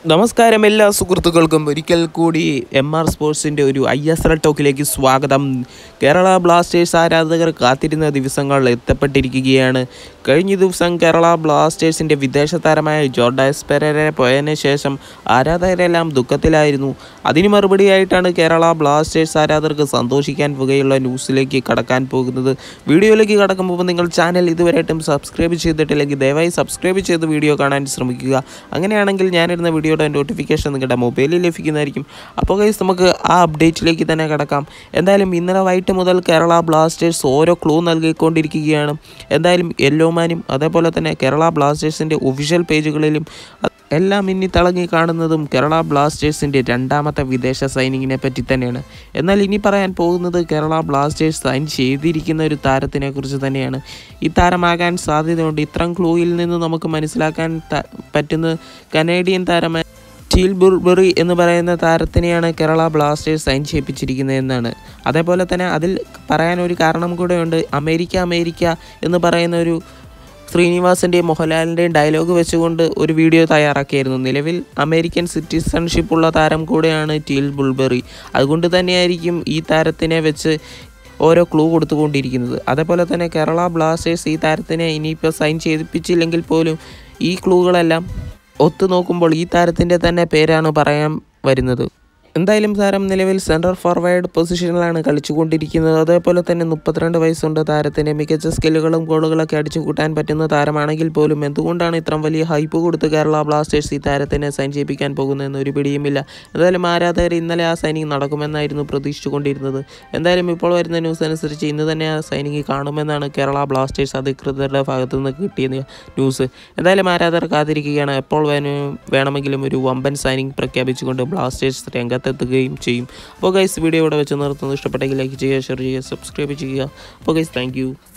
നമസ്കാരം എല്ലാ സുഹൃത്തുക്കൾക്കും ഒരിക്കൽ കൂടി എം ആർ സ്പോർട്സിൻ്റെ ഒരു ഐ എസ് എൽ ടോക്കിലേക്ക് സ്വാഗതം കേരള ബ്ലാസ്റ്റേഴ്സ് ആരാധകർ കാത്തിരുന്ന ദിവസങ്ങൾ എത്തപ്പെട്ടിരിക്കുകയാണ് കഴിഞ്ഞ ദിവസം കേരള ബ്ലാസ്റ്റേഴ്സിൻ്റെ വിദേശ താരമായ ജോർഡാസ് പെരരെ പോയതിന് ശേഷം ആരാധകരെല്ലാം ദുഃഖത്തിലായിരുന്നു അതിന് മറുപടിയായിട്ടാണ് കേരള ബ്ലാസ്റ്റേഴ്സ് ആരാധകർക്ക് സന്തോഷിക്കാൻ വകയുള്ള ന്യൂസിലേക്ക് കടക്കാൻ പോകുന്നത് വീഡിയോയിലേക്ക് കടക്കുമ്പോൾ നിങ്ങൾ ചാനൽ ഇതുവരെയായിട്ടും സബ്സ്ക്രൈബ് ചെയ്തിട്ടില്ലെങ്കിൽ ദയവായി സബ്സ്ക്രൈബ് ചെയ്ത് വീഡിയോ കാണാൻ ശ്രമിക്കുക അങ്ങനെയാണെങ്കിൽ ഞാനിരുന്ന വീഡിയോയുടെ നോട്ടിഫിക്കേഷൻ നിങ്ങളുടെ മൊബൈലിൽ ലഭിക്കുന്നതായിരിക്കും അപ്പോൾ ഗൈസ് നമുക്ക് ആ അപ്ഡേറ്റിലേക്ക് തന്നെ കിടക്കാം എന്തായാലും ഇന്നലെ വൈകിട്ട് മുതൽ കേരള ബ്ലാസ്റ്റേഴ്സ് ഓരോ ക്ലൂ നൽകിക്കൊണ്ടിരിക്കുകയാണ് എന്തായാലും യെല്ലോമാനും അതേപോലെ തന്നെ കേരള ബ്ലാസ്റ്റേഴ്സിൻ്റെ ഒഫീഷ്യൽ പേജുകളിലും എല്ലാം ഇനി തിളങ്ങി കാണുന്നതും കേരള ബ്ലാസ്റ്റേഴ്സിൻ്റെ രണ്ടാമത്തെ വിദേശ സൈനിങ്ങിനെ പറ്റി തന്നെയാണ് എന്നാൽ ഇനി പറയാൻ പോകുന്നത് കേരള ബ്ലാസ്റ്റേഴ്സ് സൈൻ ചെയ്തിരിക്കുന്ന ഒരു താരത്തിനെ കുറിച്ച് തന്നെയാണ് ഈ താരമാകാൻ സാധ്യതയുണ്ട് ഇത്തരം ക്ലൂയിൽ നിന്ന് നമുക്ക് മനസ്സിലാക്കാൻ ത- പറ്റുന്ന കനേഡിയൻ താരമായ സ്റ്റീൽ ബുർബറി എന്ന് പറയുന്ന താരത്തിനെയാണ് കേരള ബ്ലാസ്റ്റേഴ്സ് സൈൻ ചെയ്യിപ്പിച്ചിരിക്കുന്നത് എന്നാണ് അതേപോലെ തന്നെ അതിൽ പറയാൻ ഒരു കാരണം കൂടെയുണ്ട് അമേരിക്ക അമേരിക്ക എന്ന് പറയുന്ന ഒരു ശ്രീനിവാസൻ്റെയും മോഹൻലാലിൻ്റെയും ഡയലോഗ് വെച്ചുകൊണ്ട് ഒരു വീഡിയോ തയ്യാറാക്കിയായിരുന്നു നിലവിൽ അമേരിക്കൻ സിറ്റിസൺഷിപ്പ് ഉള്ള താരം കൂടെയാണ് ടീൽ ബുൾബറി അതുകൊണ്ട് തന്നെയായിരിക്കും ഈ താരത്തിനെ വെച്ച് ഓരോ ക്ലൂ കൊടുത്തുകൊണ്ടിരിക്കുന്നത് അതേപോലെ തന്നെ കേരള ബ്ലാസ്റ്റേഴ്സ് ഈ താരത്തിനെ ഇനിയിപ്പോൾ സൈൻ ചെയ്യിപ്പിച്ചില്ലെങ്കിൽ പോലും ഈ ക്ലൂകളെല്ലാം ഒത്തു നോക്കുമ്പോൾ ഈ താരത്തിൻ്റെ തന്നെ പേരാണ് പറയാൻ വരുന്നത് എന്തായാലും താരം നിലവിൽ സെൻട്രൽ ഫോർവേഡ് പൊസിഷനിലാണ് കളിച്ചുകൊണ്ടിരിക്കുന്നത് അതേപോലെ തന്നെ മുപ്പത്തിരണ്ട് വയസ്സുണ്ട് താരത്തിന് മികച്ച സ്കില്ലുകളും ഗോളുകളൊക്കെ അടിച്ചു കൂട്ടാൻ പറ്റുന്ന താരമാണെങ്കിൽ പോലും എന്തുകൊണ്ടാണ് ഇത്രയും വലിയ ഹൈപ്പ് കൊടുത്ത് കേരള ബ്ലാസ്റ്റേഴ്സ് ഈ താരത്തിനെ സൈൻ ചെയ്യിപ്പിക്കാൻ പോകുന്നതെന്ന് ഒരു പിടിയുമില്ല എന്തായാലും ആരാധകർ ഇന്നലെ ആ സൈനിങ് നടക്കുമെന്നായിരുന്നു പ്രതീക്ഷിച്ചുകൊണ്ടിരുന്നത് എന്തായാലും ഇപ്പോൾ വരുന്ന ന്യൂസ് അനുസരിച്ച് ഇന്ന് തന്നെ ആ സൈനിങ് കാണുമെന്നാണ് കേരള ബ്ലാസ്റ്റേഴ്സ് അധികൃതരുടെ ഭാഗത്തു നിന്ന് കിട്ടിയ ന്യൂസ് എന്തായാലും ആരാധകർ കാത്തിരിക്കുകയാണ് എപ്പോൾ വേണ- വേണമെങ്കിലും ഒരു വമ്പൻ സൈനിങ് പ്രഖ്യാപിച്ചുകൊണ്ട് ബ്ലാസ്റ്റേഴ്സ് രംഗത്തെത്തുകയും ചെയ്യും അപ്പോൾ ഗൈസ് വീഡിയോ ഇവിടെ വെച്ച് നിർത്തുന്നത് ഇഷ്ടപ്പെട്ടെങ്കിൽ ലൈക്ക് ചെയ്യുക ഷെയർ ചെയ്യുക സബ്സ്ക്രൈബ് ചെയ്യുക അപ്പോൾ ഗൈസ് താങ്ക്